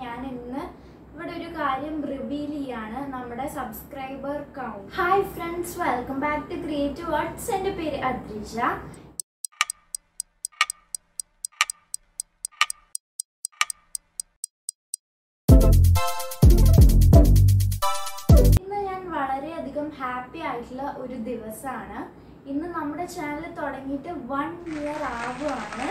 ഞാൻ ഇന്ന് ഇവിടെ ഒരു കാര്യം റിവീൽ ചെയ്യാണ് നമ്മുടെ subscriber count hi friends welcome back to creative words എൻ്റെ പേര് അദ്രിജ ഇന്ന് ഞാൻ വളരെയധികം ഹാപ്പി ആയിട്ടുള്ള ഒരു ദിവസമാണ് ഇന്ന് നമ്മുടെ ചാനൽ തുടങ്ങിയിട്ട് വൺ ഇയർ ആവുകയാണ്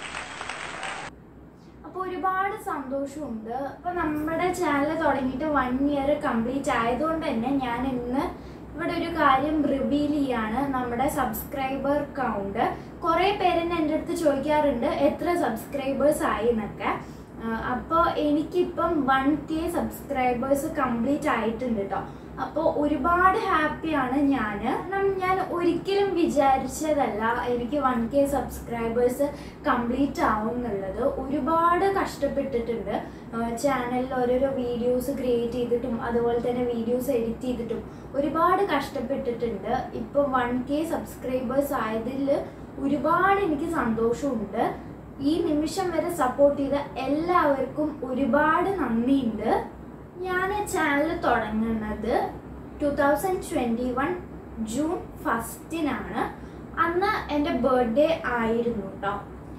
അപ്പോൾ ഒരുപാട് സന്തോഷമുണ്ട് അപ്പോൾ നമ്മുടെ ചാനൽ തുടങ്ങിയിട്ട് വൺ ഇയർ കംപ്ലീറ്റ് ആയതുകൊണ്ട് തന്നെ ഞാൻ ഇന്ന് ഇവിടെ ഒരു കാര്യം റിവീൽ ചെയ്യാണ് നമ്മുടെ സബ്സ്ക്രൈബർ കൗണ്ട് കുറേ പേരെന്നെ എൻ്റെ അടുത്ത് ചോദിക്കാറുണ്ട് എത്ര സബ്സ്ക്രൈബേഴ്സ് ആയി എന്നൊക്കെ അപ്പോൾ എനിക്കിപ്പം വൺ കെ സബ്സ്ക്രൈബേഴ്സ് കംപ്ലീറ്റ് ആയിട്ടുണ്ട് കേട്ടോ അപ്പോൾ ഒരുപാട് ഹാപ്പിയാണ് ഞാൻ കാരണം ഞാൻ ഒരിക്കലും വിചാരിച്ചതല്ല എനിക്ക് വൺ കെ സബ്സ്ക്രൈബേഴ്സ് കംപ്ലീറ്റ് ആവും എന്നുള്ളത് ഒരുപാട് കഷ്ടപ്പെട്ടിട്ടുണ്ട് ചാനലിൽ ഓരോരോ വീഡിയോസ് ക്രിയേറ്റ് ചെയ്തിട്ടും അതുപോലെ തന്നെ വീഡിയോസ് എഡിറ്റ് ചെയ്തിട്ടും ഒരുപാട് കഷ്ടപ്പെട്ടിട്ടുണ്ട് ഇപ്പോൾ വൺ കെ സബ്സ്ക്രൈബേഴ്സ് ആയതിൽ ഒരുപാട് എനിക്ക് സന്തോഷമുണ്ട് ഈ നിമിഷം വരെ സപ്പോർട്ട് ചെയ്ത എല്ലാവർക്കും ഒരുപാട് നന്ദിയുണ്ട് ഞാൻ ചാനൽ തുടങ്ങുന്നത് two thousand twenty one June ഫസ്റ്റിനാണ് അന്ന് എൻ്റെ ബർത്ത്ഡേ ആയിരുന്നു കേട്ടോ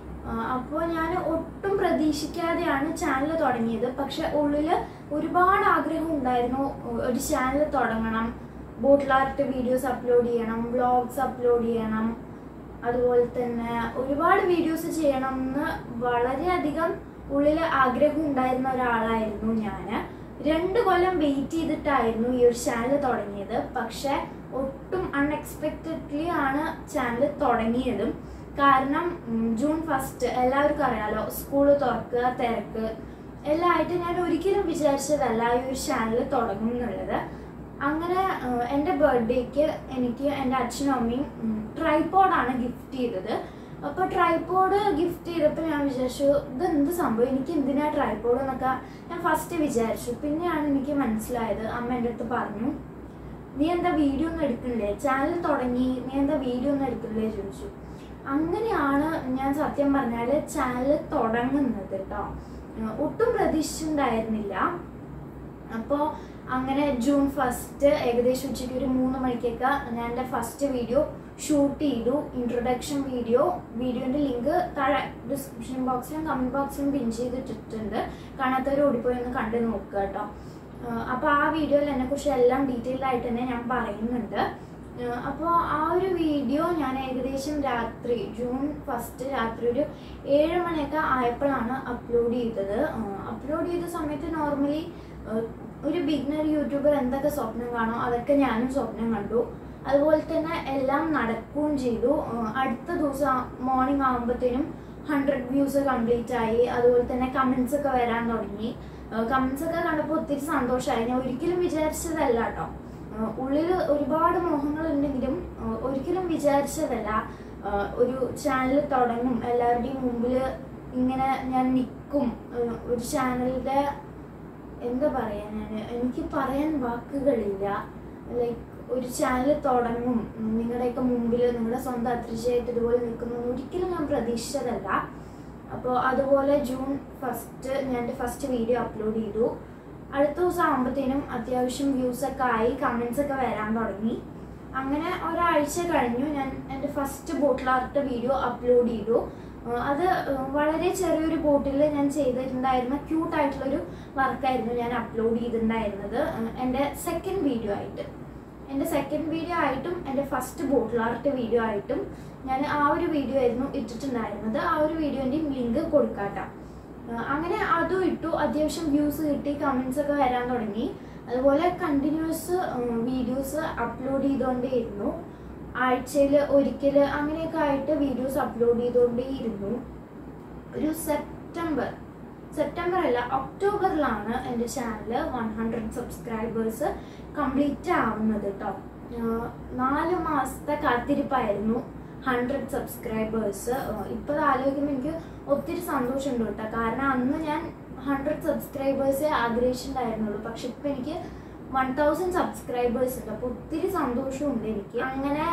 അപ്പോൾ ഞാൻ ഒട്ടും പ്രതീക്ഷിക്കാതെയാണ് ചാനൽ തുടങ്ങിയത് പക്ഷെ ഉള്ളിൽ ഒരുപാട് ആഗ്രഹം ഉണ്ടായിരുന്നു ഒരു ചാനൽ തുടങ്ങണം ബോട്ടിൽ ആർട്ട് വീഡിയോസ് അപ്ലോഡ് ചെയ്യണം വ്ളോഗ്സ് അപ്ലോഡ് ചെയ്യണം അതുപോലെ തന്നെ ഒരുപാട് വീഡിയോസ് ചെയ്യണം എന്ന് വളരെയധികം ഉള്ളിൽ ആഗ്രഹം ഉണ്ടായിരുന്ന ഒരാളായിരുന്നു ഞാൻ രണ്ട് കൊല്ലം വെയിറ്റ് ചെയ്തിട്ടായിരുന്നു ഈ ഒരു ചാനൽ തുടങ്ങിയത് പക്ഷെ ഒട്ടും അൺഎക്സ്പെക്റ്റഡ്ലി ആണ് ചാനൽ തുടങ്ങിയതും കാരണം ജൂൺ ഫസ്റ്റ് എല്ലാവർക്കും അറിയാലോ സ്കൂള് തുറക്കുക തിരക്ക് എല്ലാം ആയിട്ട് ഞാൻ ഒരിക്കലും വിചാരിച്ചതല്ല ഈ ഒരു ചാനൽ തുടങ്ങും എന്നുള്ളത് അങ്ങനെ എൻ്റെ ബർത്ത്ഡേക്ക് എനിക്ക് എൻ്റെ അച്ഛനും അമ്മയും ട്രൈപോഡാണ് ഗിഫ്റ്റ് ചെയ്തത് അപ്പോൾ ട്രൈപോഡ് ഗിഫ്റ്റ് ചെയ്തപ്പോൾ ഞാൻ വിചാരിച്ചു ഇത് എന്ത് സംഭവം എനിക്ക് എന്തിനാ ട്രൈപോഡ് എന്നൊക്കെ ഞാൻ ഫസ്റ്റ് വിചാരിച്ചു പിന്നെയാണ് എനിക്ക് മനസ്സിലായത് അമ്മ എൻ്റെ അടുത്ത് പറഞ്ഞു നീ എന്താ വീഡിയോ ഒന്നും എടുക്കണില്ലേ ചാനൽ തുടങ്ങി നീ എന്താ വീഡിയോ ഒന്നും എടുക്കണില്ലേ ചോദിച്ചു അങ്ങനെയാണ് ഞാൻ സത്യം പറഞ്ഞാൽ ചാനൽ തുടങ്ങുന്നത് കേട്ടോ ഒട്ടും പ്രതീക്ഷിച്ചിട്ടുണ്ടായിരുന്നില്ല അപ്പോൾ അങ്ങനെ ജൂൺ ഫസ്റ്റ് ഏകദേശം ഉച്ചയ്ക്ക് ഒരു മൂന്ന് മണിക്കൊക്കെ ഞാൻ എൻ്റെ ഫസ്റ്റ് വീഡിയോ ഷൂട്ട് ചെയ്തു ഇൻട്രൊഡക്ഷൻ വീഡിയോ വീഡിയോൻ്റെ ലിങ്ക് താഴെ ഡിസ്ക്രിപ്ഷൻ ബോക്സിലും കമൻറ്റ് ബോക്സിലും പിൻ ചെയ്തിട്ടിട്ടുണ്ട് കാണാത്തവർ ഓടിപ്പോയി ഒന്ന് കണ്ടു നോക്കുക കേട്ടോ അപ്പോൾ ആ വീഡിയോയിൽ എന്നെക്കുറിച്ച് എല്ലാം ഡീറ്റെയിൽഡ് ആയിട്ട് തന്നെ ഞാൻ പറയുന്നുണ്ട് അപ്പോൾ ആ ഒരു വീഡിയോ ഞാൻ ഏകദേശം രാത്രി ജൂൺ ഫസ്റ്റ് രാത്രി ഒരു ഏഴ് മണിയൊക്കെ ആയപ്പോഴാണ് അപ്ലോഡ് ചെയ്തത് അപ്ലോഡ് ചെയ്ത സമയത്ത് നോർമലി ഒരു ബിഗിനർ യൂട്യൂബർ എന്തൊക്കെ സ്വപ്നം കാണോ അതൊക്കെ ഞാനും സ്വപ്നം കണ്ടു അതുപോലെ തന്നെ എല്ലാം നടക്കുകയും ചെയ്തു അടുത്ത ദിവസം മോർണിംഗ് ആകുമ്പോഴത്തേനും ഹൺഡ്രഡ് വ്യൂസ് കംപ്ലീറ്റ് ആയി അതുപോലെ തന്നെ കമൻസ് ഒക്കെ വരാൻ തുടങ്ങി കമൻസ് ഒക്കെ കണ്ടപ്പോൾ ഒത്തിരി സന്തോഷമായി ഞാൻ ഒരിക്കലും വിചാരിച്ചതല്ല കേട്ടോ ഉള്ളിൽ ഒരുപാട് മോഹങ്ങൾ ഉണ്ടെങ്കിലും ഒരിക്കലും വിചാരിച്ചതല്ല ഒരു ചാനൽ തുടങ്ങും എല്ലാവരുടെയും മുമ്പിൽ ഇങ്ങനെ ഞാൻ നിൽക്കും ഒരു ചാനലിൻ്റെ എന്താ പറയാ ഞാൻ എനിക്ക് പറയാൻ വാക്കുകളില്ല ലൈക്ക് ഒരു ചാനൽ തുടങ്ങും നിങ്ങളുടെയൊക്കെ മുമ്പിൽ നിങ്ങളുടെ സ്വന്തം അത്രയായിട്ട് ഇതുപോലെ നിൽക്കുന്നു ഒരിക്കലും ഞാൻ പ്രതീക്ഷിച്ചതല്ല അപ്പോൾ അതുപോലെ ജൂൺ ഫസ്റ്റ് ഞാൻ എൻ്റെ ഫസ്റ്റ് വീഡിയോ അപ്ലോഡ് ചെയ്തു അടുത്ത ദിവസം ആകുമ്പോഴത്തേനും അത്യാവശ്യം വ്യൂസ് ഒക്കെ ആയി കമൻസ് ഒക്കെ വരാൻ തുടങ്ങി അങ്ങനെ ഒരാഴ്ച കഴിഞ്ഞു ഞാൻ എൻ്റെ first bottle art video upload ചെയ്തു അത് വളരെ ചെറിയൊരു ബോട്ടിൽ ഞാൻ ചെയ്തിട്ടുണ്ടായിരുന്ന ക്യൂട്ടായിട്ടുള്ളൊരു വർക്കായിരുന്നു ഞാൻ അപ്ലോഡ് ചെയ്തിട്ടുണ്ടായിരുന്നത് എൻ്റെ സെക്കൻഡ് വീഡിയോ ആയിട്ട് എൻ്റെ സെക്കൻഡ് വീഡിയോ ആയിട്ടും എൻ്റെ ഫസ്റ്റ് ബോട്ടിൽ ആർട്ട് വീഡിയോ ആയിട്ടും ഞാൻ ആ ഒരു വീഡിയോ ആയിരുന്നു ഇട്ടിട്ടുണ്ടായിരുന്നത് ആ ഒരു വീഡിയോൻ്റെയും ലിങ്ക് കൊടുക്കാട്ടോ അങ്ങനെ അതും ഇട്ടു അത്യാവശ്യം വ്യൂസ് കിട്ടി കമൻസ് ഒക്കെ വരാൻ തുടങ്ങി അതുപോലെ കണ്ടിന്യൂസ് വീഡിയോസ് അപ്ലോഡ് ചെയ്തുകൊണ്ടേയിരുന്നു ആഴ്ചയിൽ ഒരിക്കൽ അങ്ങനെയൊക്കെ ആയിട്ട് വീഡിയോസ് അപ്ലോഡ് ചെയ്തുകൊണ്ടേയിരുന്നു ഒരു സെപ്റ്റംബർ സെപ്റ്റംബർ അല്ല ഒക്ടോബറിലാണ് എൻ്റെ channel one hundred subscribers complete ആവുന്നത് കേട്ടോ നാല് മാസത്തെ കാത്തിരിപ്പായിരുന്നു ഹൺഡ്രഡ് സബ്സ്ക്രൈബേഴ്സ് ഇപ്പോൾ ആലോചിക്കുമ്പോൾ എനിക്ക് ഒത്തിരി സന്തോഷമുണ്ട് കേട്ടോ കാരണം അന്ന് ഞാൻ ഹൺഡ്രഡ് സബ്സ്ക്രൈബേഴ്സേ ആഗ്രഹിച്ചിട്ടുണ്ടായിരുന്നുള്ളൂ പക്ഷെ ഇപ്പം എനിക്ക് വൺ തൗസൻഡ് സബ്സ്ക്രൈബേഴ്സ് ഉണ്ട് അപ്പോൾ ഒത്തിരി സന്തോഷമുണ്ട് എനിക്ക് അങ്ങനെ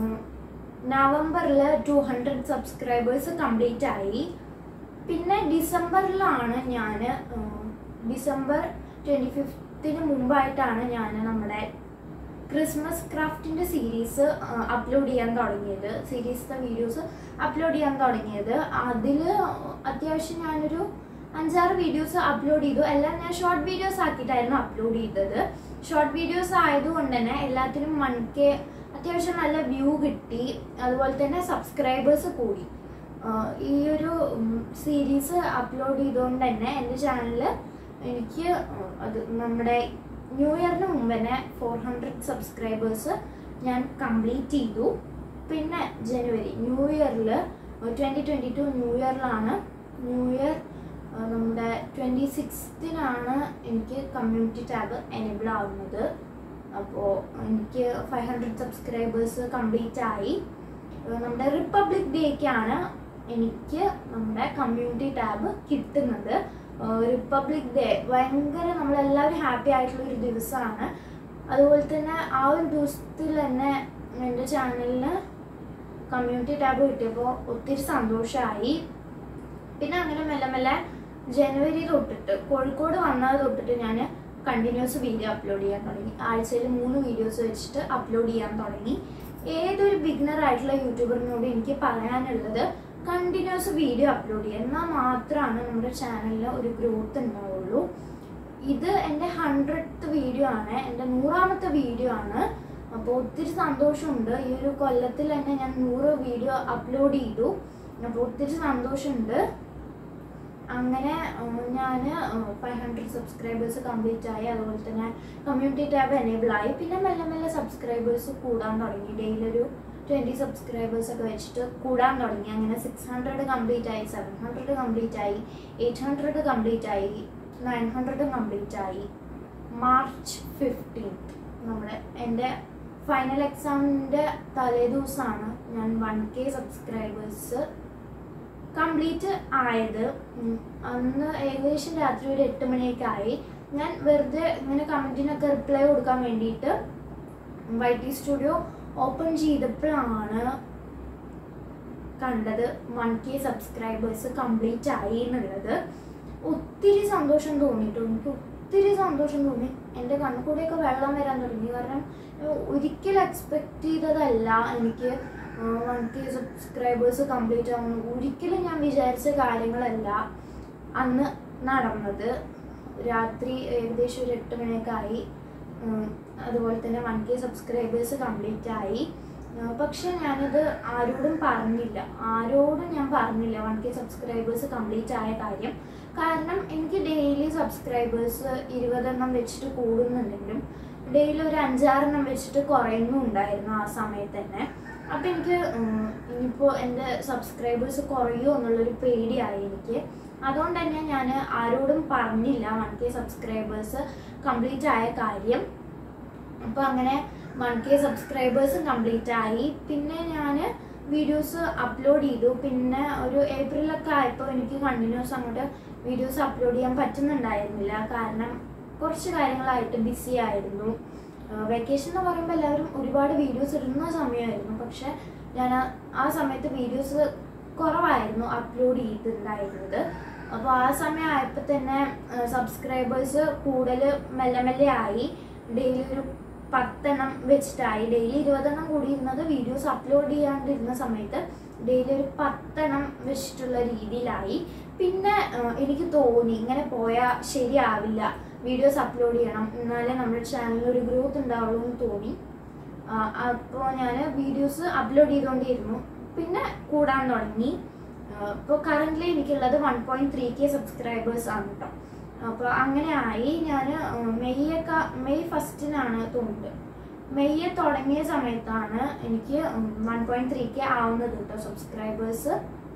നവംബറിൽ ടു ഹൺഡ്രഡ് സബ്സ്ക്രൈബേഴ്സ് കംപ്ലീറ്റ് ആയി പിന്നെ ഡിസംബറിലാണ് ഞാൻ ഡിസംബർ ട്വൻറ്റി ഫിഫ്ത്തിന് മുമ്പായിട്ടാണ് ഞാൻ നമ്മുടെ ക്രിസ്മസ് ക്രാഫ്റ്റിന്റെ സീരീസ് അപ്ലോഡ് ചെയ്യാൻ തുടങ്ങിയത് സീരീസിലെ വീഡിയോസ് അപ്ലോഡ് ചെയ്യാൻ തുടങ്ങിയത് അതിൽ അത്യാവശ്യം ഞാനൊരു അഞ്ചാറ് വീഡിയോസ് അപ്ലോഡ് ചെയ്തു എല്ലാം ഞാൻ ഷോർട്ട് വീഡിയോസ് ആക്കിയിട്ടായിരുന്നു അപ്ലോഡ് ചെയ്തത് ഷോർട്ട് വീഡിയോസ് ആയതുകൊണ്ട് തന്നെ എല്ലാത്തിനും വൺ കെ അത്യാവശ്യം നല്ല വ്യൂ കിട്ടി അതുപോലെ തന്നെ സബ്സ്ക്രൈബേഴ്സ് കൂടി ആഹ് ഈ ഒരു സീരീസ് അപ്ലോഡ് ചെയ്തുകൊണ്ട് തന്നെ എൻ്റെ ചാനലിൽ എനിക്ക് അത് നമ്മുടെ ന്യൂ ഇയറിന് മുമ്പ് തന്നെ ഫോർ ഹൺഡ്രഡ് സബ്സ്ക്രൈബേഴ്സ് ഞാൻ കംപ്ലീറ്റ് ചെയ്തു പിന്നെ ജനുവരി ന്യൂ ഇയറിൽ ട്വൻറ്റി ട്വൻറ്റി ടു ന്യൂ ഇയറിലാണ് ന്യൂ ഇയർ ആ, നമ്മുടെ ട്വൻറ്റി സിക്സ്തിനാണ് എനിക്ക് കമ്മ്യൂണിറ്റി ടാബ് എനേബിൾ ആവുന്നത് അപ്പോൾ എനിക്ക് ഫൈവ് ഹൺഡ്രഡ് സബ്സ്ക്രൈബേഴ്സ് കംപ്ലീറ്റ് ആയി ആ, നമ്മുടെ റിപ്പബ്ലിക് ഡേക്കാണ് എനിക്ക് നമ്മുടെ കമ്മ്യൂണിറ്റി ടാബ് കിട്ടുന്നത് റിപ്പബ്ലിക് ഡേ ഭയങ്കര നമ്മളെല്ലാവരും ഹാപ്പി ആയിട്ടുള്ള ഒരു ദിവസമാണ് അതുപോലെ തന്നെ ആ ഒരു ദിവസത്തിൽ തന്നെ എൻ്റെ ചാനലിന് കമ്മ്യൂണിറ്റി ടാബ് കിട്ടിയപ്പോൾ ഒത്തിരി സന്തോഷമായി പിന്നെ അങ്ങനെ മെല്ലെ മെല്ലെ ജനുവരി തൊട്ടിട്ട് കോഴിക്കോട് വന്നത് തൊട്ടിട്ട് ഞാൻ കണ്ടിന്യൂസ് വീഡിയോ അപ്ലോഡ് ചെയ്യാൻ തുടങ്ങി ആഴ്ചയിൽ മൂന്ന് വീഡിയോസ് വെച്ചിട്ട് അപ്ലോഡ് ചെയ്യാൻ തുടങ്ങി ഏതൊരു ബിഗിനർ ആയിട്ടുള്ള യൂട്യൂബറിനോട് എനിക്ക് പറയാനുള്ളത് കണ്ടിന്യൂസ് വീഡിയോ അപ്ലോഡ് ചെയ്യുക എന്നാൽ മാത്രമാണ് നമ്മുടെ ചാനലിന് ഒരു ഗ്രോത്ത് ഉണ്ടാവുള്ളൂ ഇത് എൻ്റെ ഹൺഡ്രഡ് വീഡിയോ ആണ് എൻ്റെ നൂറാമത്തെ വീഡിയോ ആണ് അപ്പോൾ ഒത്തിരി സന്തോഷമുണ്ട് ഈ ഒരു കൊല്ലത്തിൽ തന്നെ ഞാൻ നൂറ് വീഡിയോ അപ്ലോഡ് ചെയ്തു അപ്പോൾ ഒത്തിരി സന്തോഷമുണ്ട് അങ്ങനെ ഞാൻ ഫൈവ് ഹൺഡ്രഡ് സബ്സ്ക്രൈബേഴ്സ് കംപ്ലീറ്റ് ആയി അതുപോലെ തന്നെ കമ്മ്യൂണിറ്റി ടാബ് എനേബിൾ ആയി പിന്നെ മെല്ലെ മെല്ലെ സബ്സ്ക്രൈബേഴ്സ് കൂടാൻ തുടങ്ങി ഡെയിലി ഒരു ട്വൻറ്റി സബ്സ്ക്രൈബേഴ്സ് ഒക്കെ വെച്ചിട്ട് കൂടാൻ തുടങ്ങി അങ്ങനെ സിക്സ് ഹൺഡ്രഡ് കംപ്ലീറ്റ് ആയി സെവൻ ഹൺഡ്രഡ് കംപ്ലീറ്റ് ആയി എയ്റ്റ് ഹൺഡ്രഡ് കംപ്ലീറ്റ് ആയി നയൻ ഹൺഡ്രഡ് കംപ്ലീറ്റ് ആയി മാർച്ച് ഫിഫ്റ്റീൻത്ത് നമ്മുടെ എൻ്റെ ഫൈനൽ എക്സാമിൻ്റെ തലേ ദിവസമാണ് ഞാൻ വൺ കെ സബ്സ്ക്രൈബേഴ്സ് കംപ്ലീറ്റ് ആയത് ഉം, അന്ന് ഏകദേശം രാത്രി ഒരു എട്ട് മണിയൊക്കെ ആയി ഞാൻ വെറുതെ ഇങ്ങനെ കമൻറ്റിനൊക്കെ റിപ്ലൈ കൊടുക്കാൻ വേണ്ടിയിട്ട് വൈ ടി സ്റ്റുഡിയോ ഓപ്പൺ ചെയ്തപ്പോഴാണ് കണ്ടത് വൺ കെ സബ്സ്ക്രൈബേഴ്സ് കംപ്ലീറ്റ് ആയി എന്നുള്ളത് ഒത്തിരി സന്തോഷം തോന്നിയിട്ടു എനിക്ക് ഒത്തിരി സന്തോഷം തോന്നി എൻ്റെ കണ്ണുകൂടെയൊക്കെ വെള്ളം വരാൻ തുടങ്ങി കാരണം ഏർ ഒരിക്കലും എക്സ്പെക്ട് ചെയ്തതല്ല എനിക്ക് വൺ കെ സബ്സ്ക്രൈബേഴ്സ് കംപ്ലീറ്റ് ആവുന്നു ഒരിക്കലും ഞാൻ വിചാരിച്ച കാര്യങ്ങളല്ല അന്ന് നടന്നത് രാത്രി ഏകദേശം ഒരു എട്ട് മണിയൊക്കെ ആയി ഉം, അതുപോലെ തന്നെ വൺ കെ സബ്സ്ക്രൈബേഴ്സ് കംപ്ലീറ്റ് ആയി ആ, പക്ഷെ ഞാനത് ആരോടും പറഞ്ഞില്ല ആരോടും ഞാൻ പറഞ്ഞില്ല വൺ കെ സബ്സ്ക്രൈബേഴ്സ് കംപ്ലീറ്റ് ആയ കാര്യം കാരണം എനിക്ക് ഡെയിലി സബ്സ്ക്രൈബേഴ്സ് ഇരുപതെണ്ണം വെച്ചിട്ട് കൂടുന്നുണ്ടെങ്കിലും ഡെയിലി ഒരു അഞ്ചാറെണ്ണം വെച്ചിട്ട് കുറയുന്നുണ്ടായിരുന്നു ആ സമയത്ത് തന്നെ അപ്പം എനിക്ക് ഉം, ഇനിയിപ്പോൾ എൻ്റെ സബ്സ്ക്രൈബേഴ്സ് കുറയുമോ എന്നുള്ളൊരു പേടിയായി എനിക്ക് അതുകൊണ്ട് തന്നെ ഞാൻ ആരോടും പറഞ്ഞില്ല വൺ കെ സബ്സ്ക്രൈബേഴ്സ് കംപ്ലീറ്റ് ആയ കാര്യം അപ്പോൾ അങ്ങനെ വൺ കെ സബ്സ്ക്രൈബേഴ്സും കംപ്ലീറ്റ് ആയി പിന്നെ ഞാൻ വീഡിയോസ് അപ്ലോഡ് ചെയ്തു പിന്നെ ഒരു ഏപ്രിലൊക്കെ ആയപ്പോൾ എനിക്ക് കണ്ടിന്യൂസ് അങ്ങോട്ട് വീഡിയോസ് അപ്ലോഡ് ചെയ്യാൻ പറ്റുന്നുണ്ടായിരുന്നില്ല കാരണം കുറച്ച് കാര്യങ്ങളായിട്ട് ബിസി ആയിരുന്നു വെക്കേഷൻ എന്ന് പറയുമ്പോൾ എല്ലാവരും ഒരുപാട് വീഡിയോസ് ഇടുന്ന സമയമായിരുന്നു പക്ഷെ ഞാൻ ആ- ആ സമയത്ത് വീഡിയോസ് കുറവായിരുന്നു അപ്ലോഡ് ചെയ്തിട്ടുണ്ടായിരുന്നത് അപ്പോൾ ആ സമയം ആയപ്പോൾ തന്നെ സബ്സ്ക്രൈബേഴ്സ് കൂടുതൽ മെല്ലെ മെല്ലെ ആയി ഡെയിലി ഒരു പത്തെണ്ണം വെച്ചിട്ടായി ഡെയിലി ഇരുപതെണ്ണം കൂടി ഇരുന്നത് വീഡിയോസ് അപ്ലോഡ് ചെയ്യാണ്ടിരുന്ന സമയത്ത് ഡെയിലി ഒരു പത്തെണ്ണം വെച്ചിട്ടുള്ള രീതിയിലായി പിന്നെ ആ, എനിക്ക് തോന്നി ഇങ്ങനെ പോയാൽ ശരിയാവില്ല വീഡിയോസ് അപ്ലോഡ് ചെയ്യണം എന്നാലേ നമ്മുടെ ചാനലിൽ ഒരു ഗ്രോത്ത് ഉണ്ടാവുള്ളൂ എന്ന് തോന്നി അപ്പോൾ ഞാൻ വീഡിയോസ് അപ്ലോഡ് ചെയ്തുകൊണ്ടിരുന്നു പിന്നെ കൂടാൻ തുടങ്ങി ഇപ്പോൾ കറൻ്റ്ലി എനിക്കുള്ളത് one point three K subscribers ആണ് കേട്ടോ അപ്പോൾ അങ്ങനെ ആയി ഞാൻ മെയ്യൊക്കെ മെയ് ഫസ്റ്റിനാണ് തോന്നുന്നത് മെയ്യ് തുടങ്ങിയ സമയത്താണ് എനിക്ക് വൺ പോയിൻറ്റ് ത്രീ കെ ആവുന്നത് കേട്ടോ സബ്സ്ക്രൈബേഴ്സ്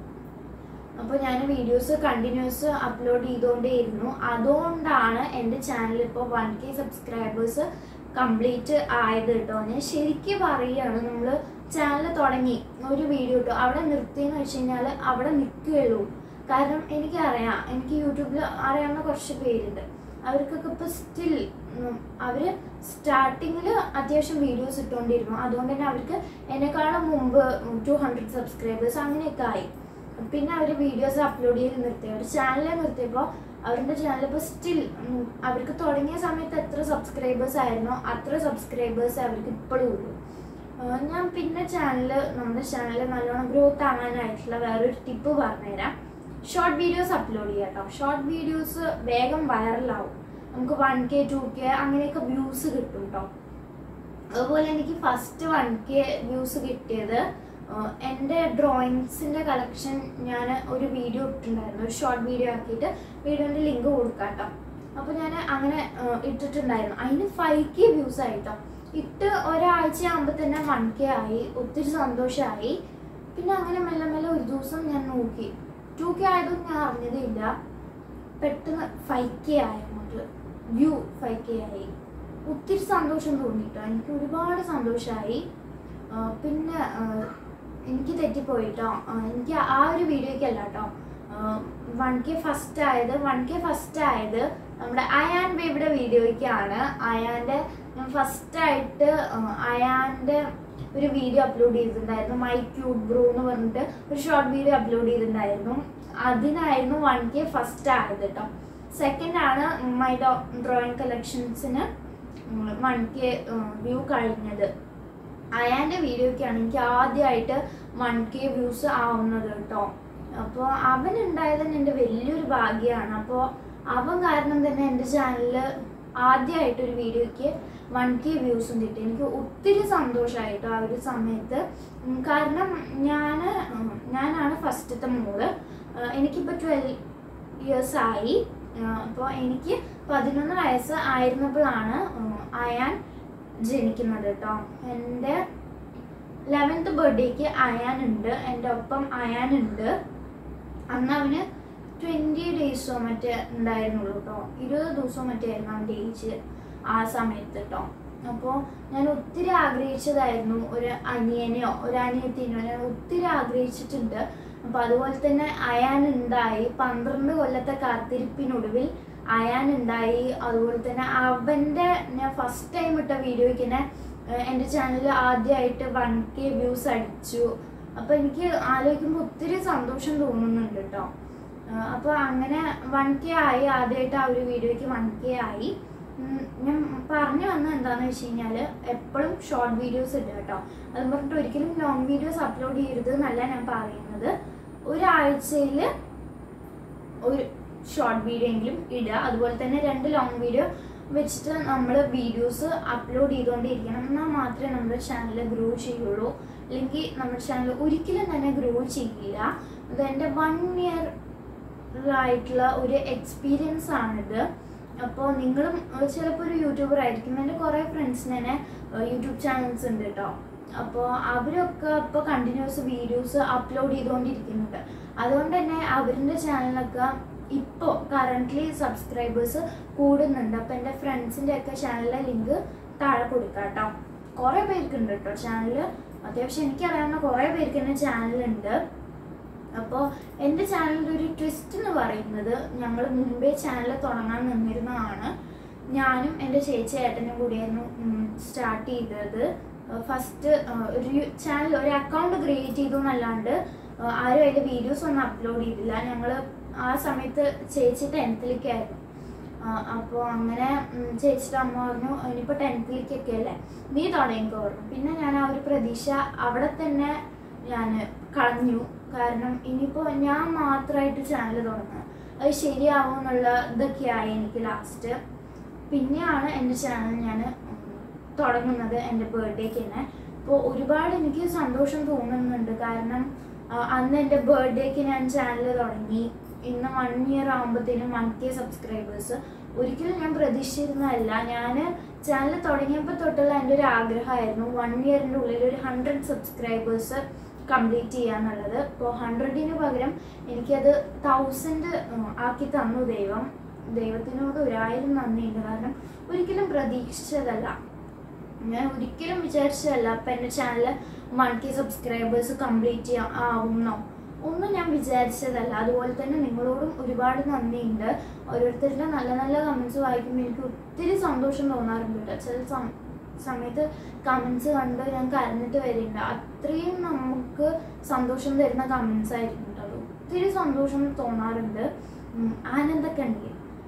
അപ്പോൾ ഞാൻ വീഡിയോസ് കണ്ടിന്യൂസ് അപ്ലോഡ് ചെയ്തുകൊണ്ടേയിരുന്നു അതുകൊണ്ടാണ് എൻ്റെ ചാനൽ ഇപ്പോൾ വൺ കെ സബ്സ്ക്രൈബേഴ്സ് കംപ്ലീറ്റ് ആയത് കേട്ടോ ഞാൻ ശരിക്കും പറയുകയാണ് നമ്മൾ ചാനൽ തുടങ്ങി ഒരു വീഡിയോ ഇട്ടു അവിടെ നിർത്തിയെന്ന് വെച്ച് കഴിഞ്ഞാൽ അവിടെ നിൽക്കുകയുള്ളൂ കാരണം എനിക്കറിയാം എനിക്ക് യൂട്യൂബിൽ അറിയാവുന്ന കുറച്ച് പേരുണ്ട് അവർക്കൊക്കെ ഇപ്പോൾ സ്റ്റിൽ അവർ സ്റ്റാർട്ടിങ്ങിൽ അത്യാവശ്യം വീഡിയോസ് ഇട്ടുകൊണ്ടിരുന്നു അതുകൊണ്ട് തന്നെ അവർക്ക് എന്നെക്കാളും മുമ്പ് ടു ഹൺഡ്രഡ് സബ്സ്ക്രൈബേഴ്സ് അങ്ങനെയൊക്കെ ആയി പിന്നെ അവർ വീഡിയോസ് അപ്ലോഡ് ചെയ്ത് നിർത്തി അവർ ചാനൽ നിർത്തിയപ്പോൾ അവരുടെ ചാനൽ ഇപ്പോൾ സ്റ്റിൽ അവർക്ക് തുടങ്ങിയ സമയത്ത് എത്ര സബ്സ്ക്രൈബേഴ്സ് ആയിരുന്നോ അത്ര സബ്സ്ക്രൈബേഴ്സ് അവർക്ക് ഇപ്പോഴും ഉള്ളൂ ആ, ഞാൻ പിന്നെ ചാനൽ നമ്മുടെ ചാനൽ നല്ലോണം ഗ്രോത്ത് ആവാനായിട്ടുള്ള വേറൊരു ടിപ്പ് പറഞ്ഞുതരാം ഷോർട്ട് വീഡിയോസ് അപ്ലോഡ് ചെയ്യാം കേട്ടോ ഷോർട്ട് വീഡിയോസ് വേഗം വൈറലാവും നമുക്ക് വൺ കെ ടു കെ അങ്ങനെയൊക്കെ വ്യൂസ് കിട്ടും കേട്ടോ അതുപോലെ എനിക്ക് ഫസ്റ്റ് വൺ കെ വ്യൂസ് കിട്ടിയത് ആഹ് എൻ്റെ ഡ്രോയിങ്സിൻ്റെ കളക്ഷൻ ഞാൻ ഒരു വീഡിയോ ഇട്ടിട്ടുണ്ടായിരുന്നു ഒരു ഷോർട്ട് വീഡിയോ ആക്കിയിട്ട് വീഡിയോൻ്റെ ലിങ്ക് കൊടുക്കാം കേട്ടോ അപ്പോൾ ഞാൻ അങ്ങനെ ആഹ് ഇട്ടിട്ടുണ്ടായിരുന്നു അതിന് ഫൈവ് കെ വ്യൂസ് ആയിട്ടോ ഇട്ട് ഒരാഴ്ച ആകുമ്പോൾ തന്നെ വൺ കെ ആയി ഒത്തിരി സന്തോഷമായി പിന്നെ അങ്ങനെ മെല്ലെ മെല്ലെ ഒരു ദിവസം ഞാൻ നോക്കി ടു കെ ആയതൊന്നും ഞാൻ അറിഞ്ഞതേ ഇല്ല പെട്ടെന്ന് ഫൈവ് കെ ആയി അങ്ങോട്ട് വ്യൂ ഫൈവ് കെ ആയി ഒത്തിരി സന്തോഷം തോന്നിട്ടോ എനിക്ക് ഒരുപാട് സന്തോഷമായി പിന്നെ ആ, എനിക്ക് തെറ്റിപ്പോയിട്ടോ ആ, എനിക്ക് ആ ഒരു വീഡിയോയ്ക്കല്ല കേട്ടോ വൺ കെ ഫസ്റ്റ് ആയത് വൺ കെ ഫസ്റ്റ് ആയത് നമ്മുടെ അയാൻ ബേബിയുടെ വീഡിയോയ്ക്കാണ് അയാൻ്റെ ഞാൻ ഫസ്റ്റ് ആയിട്ട് ആ, അയാൻ്റെ ഒരു വീഡിയോ അപ്ലോഡ് ചെയ്തിട്ടുണ്ടായിരുന്നു മൈ ക്യൂട്ട് ബ്രോ എന്ന് പറഞ്ഞിട്ട് ഒരു ഷോർട്ട് വീഡിയോ അപ്ലോഡ് ചെയ്തിട്ടുണ്ടായിരുന്നു അതിനായിരുന്നു വൺ കെ ഫസ്റ്റ് ആയത് കേട്ടോ സെക്കൻഡ് ആണ് മൈ ഡ്രോയിങ് കളക്ഷൻസിന് വൺ കെ വ്യൂ കഴിഞ്ഞത് അയാൻ്റെ വീഡിയോയ്ക്കാണ് എനിക്ക് ആദ്യമായിട്ട് വൺ കെ വ്യൂസ് ആവുന്നത് കേട്ടോ അപ്പോൾ അവൻ ഉണ്ടായത് തന്നെ എൻ്റെ വലിയൊരു ഭാഗ്യമാണ് അപ്പോൾ അവൻ കാരണം തന്നെ എൻ്റെ ചാനലിൽ ആദ്യമായിട്ട് ഒരു വീഡിയോയ്ക്ക് വൺ കെ വ്യൂസും കിട്ടി എനിക്ക് ഒത്തിരി സന്തോഷമായിട്ടോ ആ ഒരു സമയത്ത് ഉം, കാരണം ഞാൻ ഞാനാണ് ഫസ്റ്റത്തെ മോള് ആ, എനിക്കിപ്പോൾ ട്വൽവ് ഇയേഴ്സ് ആയി അപ്പോൾ എനിക്ക് പതിനൊന്ന് വയസ്സ് ആയിരുന്നപ്പോഴാണ് ഉം, അയാൻ ജനിക്കുന്നത് കേട്ടോ എൻ്റെ ലെവൻത്ത് ബർത്ത്ഡേക്ക് അയാൻ ഉണ്ട് എൻ്റെ ഒപ്പം അയാൻ ഉണ്ട് അന്ന് അവന് ട്വൻറ്റി ഡേയ്സോ മറ്റേ ഉണ്ടായിരുന്നുള്ളൂ കേട്ടോ ഇരുപത് ദിവസമോ മറ്റേ ആയിരുന്നു അവൻ്റെ ഏജ് ആ സമയത്ത് കേട്ടോ അപ്പോൾ ഞാൻ ഒത്തിരി ആഗ്രഹിച്ചതായിരുന്നു ഒരു അനിയനെയോ ഒരു അനിയത്തിനോ ഞാൻ ഒത്തിരി ആഗ്രഹിച്ചിട്ടുണ്ട് അപ്പോൾ അതുപോലെ തന്നെ അയാൻ ഉണ്ടായി പന്ത്രണ്ട് കൊല്ലത്തെ കാത്തിരിപ്പിനൊടുവിൽ അയാൻ ഉണ്ടായി അതുപോലെ തന്നെ അവൻ്റെ ഞാൻ ഫസ്റ്റ് ടൈം ഇട്ട വീഡിയോയ്ക്ക് തന്നെ ഏഹ് എൻ്റെ ചാനലിൽ ആദ്യമായിട്ട് വൺ കെ വ്യൂസ് അടിച്ചു അപ്പോൾ എനിക്ക് ആലോചിക്കുമ്പോൾ ഒത്തിരി സന്തോഷം തോന്നുന്നുണ്ട് കേട്ടോ അപ്പോൾ അങ്ങനെ വൺ കെ ആയി ആദ്യമായിട്ട് ആ ഒരു വീഡിയോയ്ക്ക് വൺ കെ ആയി ഉം, ഞാൻ പറഞ്ഞു വന്നത് എന്താണെന്ന് വെച്ച് കഴിഞ്ഞാൽ എപ്പോഴും ഷോർട്ട് വീഡിയോസ് ഇടുക കേട്ടോ അത് പറഞ്ഞിട്ട് ഒരിക്കലും ലോങ് വീഡിയോസ് അപ്ലോഡ് ചെയ്യരുത് എന്നല്ല ഞാൻ പറയുന്നത് ഒരാഴ്ചയിൽ ഒരു ഷോർട്ട് വീഡിയോ എങ്കിലും ഇടുക അതുപോലെ തന്നെ രണ്ട് ലോങ് വീഡിയോ വെച്ചിട്ട് നമ്മൾ വീഡിയോസ് അപ്ലോഡ് ചെയ്തുകൊണ്ടിരിക്കണം എന്നാൽ മാത്രമേ നമ്മുടെ ചാനൽ ഗ്രോ ചെയ്യുള്ളൂ അല്ലെങ്കിൽ നമ്മുടെ ചാനൽ ഒരിക്കലും തന്നെ ഗ്രോ ചെയ്യില്ല അത് എൻ്റെ വൺ ഇയർ ആയിട്ടുള്ള ഒരു എക്സ്പീരിയൻസ് ആണിത് അപ്പോൾ നിങ്ങളും ചിലപ്പോൾ ഒരു യൂട്യൂബർ ആയിരിക്കും എൻ്റെ കുറേ ഫ്രണ്ട്സിന് തന്നെ യൂട്യൂബ് ചാനൽസ് ഉണ്ട് കേട്ടോ അപ്പോൾ അവരൊക്കെ ഇപ്പോൾ കണ്ടിന്യൂസ് വീഡിയോസ് അപ്ലോഡ് ചെയ്തുകൊണ്ടിരിക്കുന്നുണ്ട് അതുകൊണ്ട് തന്നെ അവരുടെ ചാനലൊക്കെ ഇപ്പോൾ കറൻ്റ്ലി സബ്സ്ക്രൈബേഴ്സ് കൂടുന്നുണ്ട് അപ്പോൾ എൻ്റെ ഫ്രണ്ട്സിൻ്റെ ഒക്കെ ചാനലിലെ ലിങ്ക് താഴെ കൊടുക്കാം കേട്ടോ കുറേ പേർക്കുണ്ട് കേട്ടോ ചാനൽ അത്യാവശ്യം എനിക്കറിയാവുന്ന കുറേ പേർക്ക് തന്നെ ചാനലുണ്ട് അപ്പോൾ എൻ്റെ ചാനലിൻ്റെ ഒരു ട്വിസ്റ്റ് എന്ന് പറയുന്നത് ഞങ്ങൾ മുമ്പേ ചാനൽ തുടങ്ങാൻ നിന്നിരുന്നതാണ് ഞാനും എൻ്റെ ചേച്ചി ഏട്ടനും കൂടിയായിരുന്നു സ്റ്റാർട്ട് ചെയ്തത് ഫസ്റ്റ് ഒരു ചാനൽ ഒരു അക്കൗണ്ട് ക്രിയേറ്റ് ചെയ്തു എന്നല്ലാണ്ട് ആ, ആരും അതിൻ്റെ വീഡിയോസ് ഒന്നും അപ്ലോഡ് ചെയ്തില്ല ഞങ്ങൾ ആ സമയത്ത് ചേച്ചി ടെൻത്തിലേക്കായിരുന്നു അപ്പോൾ അങ്ങനെ ഉം, ചേച്ചിയുടെ അമ്മ പറഞ്ഞു ഇനിയിപ്പോൾ ടെൻത്തിലേക്കൊക്കെ അല്ലേ നീ തുടങ്ങിക്കോ പറഞ്ഞു പിന്നെ ഞാൻ ആ ഒരു പ്രതീക്ഷ അവിടെ തന്നെ ഞാൻ കളഞ്ഞു കാരണം ഇനിയിപ്പോൾ ഞാൻ മാത്രമായിട്ട് ചാനൽ തുടങ്ങുക അത് ശരിയാവും എന്നുള്ള ഇതൊക്കെയായി എനിക്ക് ലാസ്റ്റ് പിന്നെയാണ് എൻ്റെ ചാനൽ ഞാൻ തുടങ്ങുന്നത് എൻ്റെ ബർത്ത്ഡേക്ക് തന്നെ അപ്പോൾ ഒരുപാട് എനിക്ക് സന്തോഷം തോന്നുന്നുണ്ട് കാരണം ആ, അന്ന് എൻ്റെ ബർത്ത്ഡേക്ക് ഞാൻ ചാനൽ തുടങ്ങി ഇന്ന് വൺ ഇയർ ആകുമ്പോഴത്തേനും വൺ കെ സബ്സ്ക്രൈബേഴ്സ് ഒരിക്കലും ഞാൻ പ്രതീക്ഷിച്ചിരുന്നതല്ല ഞാൻ ചാനൽ തുടങ്ങിയപ്പോൾ തൊട്ടുള്ള എൻ്റെ ഒരു ആഗ്രഹമായിരുന്നു വൺ ഇയറിൻ്റെ ഉള്ളിൽ ഒരു ഹൺഡ്രഡ് സബ്സ്ക്രൈബേഴ്സ് കംപ്ലീറ്റ് ചെയ്യാന്നുള്ളത് ഇപ്പോൾ ഹൺഡ്രഡിന് പകരം എനിക്കത് തൗസൻഡ് ആക്കി തന്നു ദൈവം ദൈവത്തിനോട് ഒരായിരം നന്ദിയുണ്ട് കാരണം ഒരിക്കലും പ്രതീക്ഷിച്ചതല്ല ഞാൻ ഒരിക്കലും വിചാരിച്ചതല്ല അപ്പം എൻ്റെ channel one K subscribers complete ചെയ്യാൻ ആവുന്നോ ഒന്നും ഞാൻ വിചാരിച്ചതല്ല അതുപോലെ തന്നെ നിങ്ങളോടും ഒരുപാട് നന്ദിയുണ്ട് ഓരോരുത്തരുടെ നല്ല നല്ല കമൻസ് വായിക്കുമ്പോൾ എനിക്ക് ഒത്തിരി സന്തോഷം തോന്നാറുണ്ട് കേട്ടോ ചില സം സമയത്ത് കമൻസ് കണ്ട് ഞാൻ കരഞ്ഞിട്ട് വരുന്നുണ്ട് അത്രയും നമുക്ക് സന്തോഷം തരുന്ന കമൻസ് ആയിരിക്കും കേട്ടോ അത് ഒത്തിരി സന്തോഷം തോന്നാറുണ്ട് ഉം, ആനന്ദക്കണ്ണീർ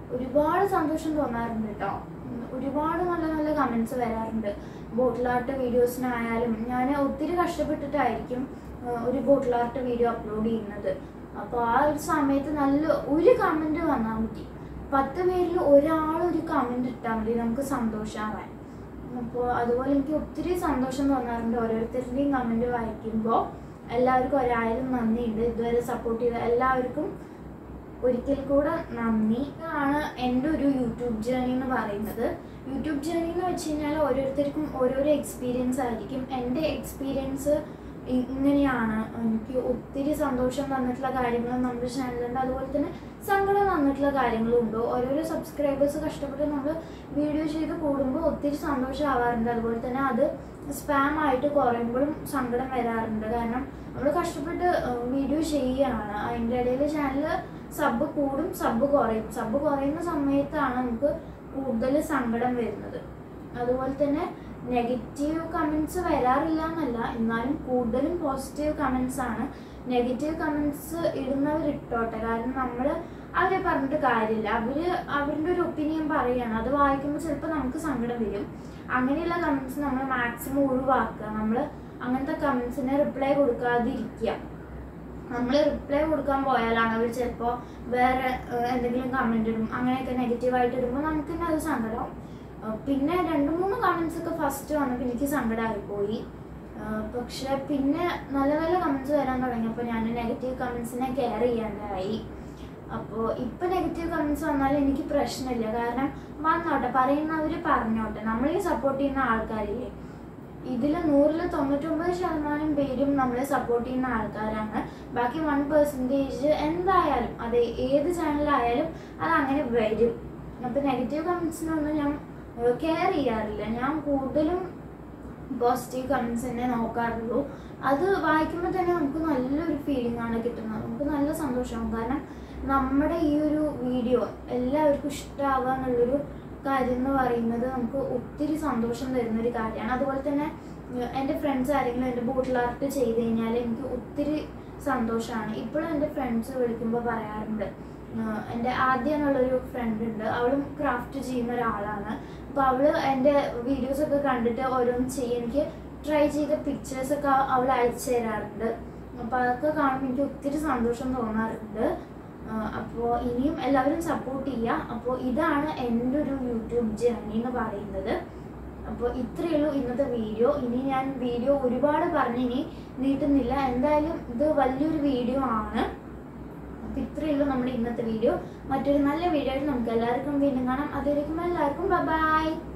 ഒരുപാട് സന്തോഷം തോന്നാറുണ്ട് കേട്ടോ ഉം, ഒരുപാട് നല്ല നല്ല കമൻസ് വരാറുണ്ട് ബോട്ടിൽ ആർട്ട് വീഡിയോസിനായാലും ഞാൻ ഒത്തിരി കഷ്ടപ്പെട്ടിട്ടായിരിക്കും ആ, ഒരു ബോട്ടിൽ ആർട്ട് വീഡിയോ അപ്ലോഡ് ചെയ്യുന്നത് അപ്പോൾ ആ ഒരു സമയത്ത് നല്ല ഒരു കമൻറ്റ് വന്നാൽ മതി പത്ത് പേരിൽ ഒരാൾ ഒരു കമൻറ്റ് ഇട്ടാൽ മതി നമുക്ക് സന്തോഷമാവാൻ അപ്പോൾ അതുപോലെ എനിക്ക് ഒത്തിരി സന്തോഷം തോന്നാറുണ്ട് ഓരോരുത്തരുടെയും കമൻറ്റ് വായിക്കുമ്പോൾ എല്ലാവർക്കും ഒരായിരം നന്ദിയുണ്ട് ഇതുവരെ സപ്പോർട്ട് ചെയ്ത എല്ലാവർക്കും ഒരിക്കൽ കൂടെ നന്ദി ഇതാണ് എൻ്റെ ഒരു യൂട്യൂബ് ജേർണി എന്ന് പറയുന്നത് യൂട്യൂബ് ജേർണി എന്ന് വെച്ച് കഴിഞ്ഞാൽ ഓരോരുത്തർക്കും ഓരോരോ എക്സ്പീരിയൻസ് ആയിരിക്കും എൻ്റെ എക്സ്പീരിയൻസ് ഇങ്ങനെയാണ് എനിക്ക് ഒത്തിരി സന്തോഷം തന്നിട്ടുള്ള കാര്യങ്ങളും നമ്മുടെ ചാനലുണ്ട് അതുപോലെ തന്നെ സങ്കടം തന്നിട്ടുള്ള കാര്യങ്ങളും ഉണ്ട് ഓരോരോ സബ്സ്ക്രൈബേഴ്സ് കഷ്ടപ്പെട്ട് നമ്മൾ വീഡിയോ ചെയ്ത് കൂടുമ്പോൾ ഒത്തിരി സന്തോഷം ആവാറുണ്ട് അതുപോലെ തന്നെ അത് സ്പാം ആയിട്ട് കുറയുമ്പോഴും സങ്കടം വരാറുണ്ട് കാരണം നമ്മൾ കഷ്ടപ്പെട്ട് വീഡിയോ ചെയ്യുകയാണ് അതിൻ്റെ ഇടയിൽ ചാനൽ സബ് കൂടും സബ് കുറയും സബ് കുറയുന്ന സമയത്താണ് നമുക്ക് കൂടുതൽ സങ്കടം വരുന്നത് അതുപോലെ തന്നെ നെഗറ്റീവ് കമൻസ് വരാറില്ല എന്നല്ല എന്നാലും കൂടുതലും പോസിറ്റീവ് കമൻസ് ആണ് നെഗറ്റീവ് കമൻസ് ഇടുന്നവർ ഇട്ടോട്ടെ കാരണം നമ്മൾ അവരെ പറഞ്ഞിട്ട് കാര്യമില്ല അവർ അവരുടെ ഒരു ഒപ്പീനിയൻ പറയുകയാണ് അത് വായിക്കുമ്പോൾ ചിലപ്പോൾ നമുക്ക് സങ്കടം വരും അങ്ങനെയുള്ള കമൻസ് നമ്മൾ മാക്സിമം ഒഴിവാക്കുക നമ്മൾ അങ്ങനത്തെ കമൻസിന് റിപ്ലൈ കൊടുക്കാതിരിക്കുക നമ്മൾ റിപ്ലൈ കൊടുക്കാൻ പോയാലാണ് അവർ ചിലപ്പോൾ വേറെ ഏഹ്, എന്തെങ്കിലും കമൻറ്റ് ഇടും അങ്ങനെയൊക്കെ നെഗറ്റീവായിട്ട് ഇടുമ്പോൾ നമുക്ക് തന്നെ അത് സങ്കടമാവും ഏഹ്, പിന്നെ രണ്ട് മൂന്ന് കമൻസ് ഒക്കെ ഫസ്റ്റ് വന്നപ്പോൾ എനിക്ക് സങ്കടമായി പോയി ഏഹ്, പക്ഷെ പിന്നെ നല്ല നല്ല കമൻസ് വരാൻ തുടങ്ങിയപ്പോൾ ഞാൻ നെഗറ്റീവ് കമൻസിനെ കെയർ ചെയ്യാണ്ടായി അപ്പോൾ ഇപ്പം നെഗറ്റീവ് കമൻസ് വന്നാലും എനിക്ക് പ്രശ്നമില്ല കാരണം വന്നോട്ടെ പറയുന്നവർ പറഞ്ഞോട്ടെ നമ്മളീ സപ്പോർട്ട് ചെയ്യുന്ന ആൾക്കാരില്ലേ ഇതിൽ നൂറിൽ തൊണ്ണൂറ്റൊമ്പത് ശതമാനം പേരും നമ്മളെ സപ്പോർട്ട് ചെയ്യുന്ന ആൾക്കാരാണ് ബാക്കി വൺ പെർസെൻറ്റേജ് എന്തായാലും അത് ഏത് ചാനലായാലും അത് അങ്ങനെ വരും അപ്പം നെഗറ്റീവ് കമൻസിനൊന്നും ഞാൻ കെയർ ചെയ്യാറില്ല ഞാൻ കൂടുതലും പോസിറ്റീവ് കമൻസ് തന്നെ നോക്കാറുള്ളൂ അത് വായിക്കുമ്പോൾ തന്നെ നമുക്ക് നല്ലൊരു ഫീലിംഗ് ആണ് കിട്ടുന്നത് നമുക്ക് നല്ല സന്തോഷമാകും കാരണം നമ്മുടെ ഈ ഒരു വീഡിയോ എല്ലാവർക്കും ഇഷ്ടമാവുക എന്നുള്ളൊരു കാര്യം എന്ന് പറയുന്നത് നമുക്ക് ഒത്തിരി സന്തോഷം തരുന്ന ഒരു കാര്യമാണ് അതുപോലെ തന്നെ ഏഹ്, എൻ്റെ ഫ്രണ്ട്സ് ആരെങ്കിലും എൻ്റെ ബോട്ടിൽ ആർട്ട് ചെയ്ത് കഴിഞ്ഞാൽ എനിക്ക് ഒത്തിരി സന്തോഷമാണ് ഇപ്പോഴും എൻ്റെ ഫ്രണ്ട്സ് വിളിക്കുമ്പോൾ പറയാറുണ്ട് ഏഹ്, എൻ്റെ ആദ്യം എന്നുള്ളൊരു ഫ്രണ്ട് ഉണ്ട് അവളും ക്രാഫ്റ്റ് ചെയ്യുന്ന ഒരാളാണ് അപ്പോൾ അവള് എൻ്റെ വീഡിയോസ് ഒക്കെ കണ്ടിട്ട് ഓരോന്ന് ചെയ്യും എനിക്ക് ട്രൈ ചെയ്ത പിക്ചേഴ്സ് ഒക്കെ അവൾ അയച്ചു തരാറുണ്ട് അപ്പോൾ അതൊക്കെ കാണുമ്പോൾ എനിക്ക് ഒത്തിരി സന്തോഷം തോന്നാറുണ്ട് അപ്പോൾ ഇനിയും എല്ലാവരും സപ്പോർട്ട് ചെയ്യുക അപ്പോൾ ഇതാണ് എൻ്റെ ഒരു യൂട്യൂബ് ജേർണി എന്ന് പറയുന്നത് അപ്പോൾ ഇത്രയേ ഉള്ളൂ ഇന്നത്തെ വീഡിയോ ഇനി ഞാൻ വീഡിയോ ഒരുപാട് പറഞ്ഞ് ഇനി നീട്ടുന്നില്ല എന്തായാലും ഇത് വലിയൊരു വീഡിയോ ആണ് അപ്പോൾ ഇത്രയേ ഉള്ളൂ നമ്മുടെ ഇന്നത്തെ വീഡിയോ മറ്റൊരു നല്ല വീഡിയോ ആയിട്ട് നമുക്ക് എല്ലാവർക്കും വീണ്ടും കാണാം അതുവരെയും എല്ലാവർക്കും ബൈ